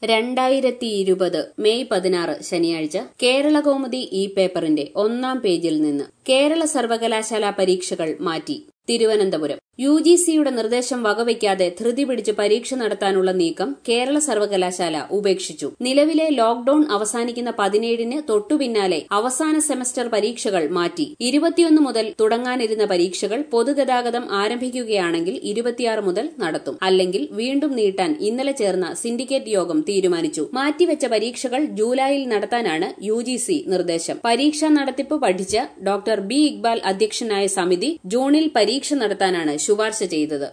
രണ്ടായിരത്തി ഇരുപത് മെയ് പതിനാറ് ശനിയാഴ്ച കേരളകൗമുദി ഈ പേപ്പറിന്റെ ഒന്നാം പേജിൽ നിന്ന് കേരള സർവകലാശാല പരീക്ഷകൾ മാറ്റി തിരുവനന്തപുരം യു ജി സിയുടെ നിർദ്ദേശം വകവയ്ക്കാതെ ധൃതി പിടിച്ച് പരീക്ഷ നടത്താനുള്ള നീക്കം കേരള സർവകലാശാല ഉപേക്ഷിച്ചു നിലവിലെ ലോക്ഡൌൺ അവസാനിക്കുന്ന പതിനേഴിന് തൊട്ടുപിന്നാലെ അവസാന സെമസ്റ്റർ പരീക്ഷകൾ മാറ്റി ഇരുപത്തിയൊന്ന് മുതൽ തുടങ്ങാനിരുന്ന പരീക്ഷകൾ പൊതുഗതാഗതം ആരംഭിക്കുകയാണെങ്കിൽ ഇരുപത്തിയാറ് മുതൽ നടത്തും അല്ലെങ്കിൽ വീണ്ടും നീട്ടാൻ ഇന്നലെ ചേർന്ന സിൻഡിക്കേറ്റ് യോഗം തീരുമാനിച്ചു മാറ്റിവെച്ച പരീക്ഷകൾ ജൂലൈയിൽ നടത്താനാണ് യു ജി സി നിർദ്ദേശം പരീക്ഷാ നടത്തിപ്പ് പഠിച്ച ഡോക്ടർ ബി ഇക്ബാൽ അധ്യക്ഷനായ സമിതി ജൂണിൽ പരീക്ഷ നടത്താനാണ് ശുപാർശ ചെയ്തത്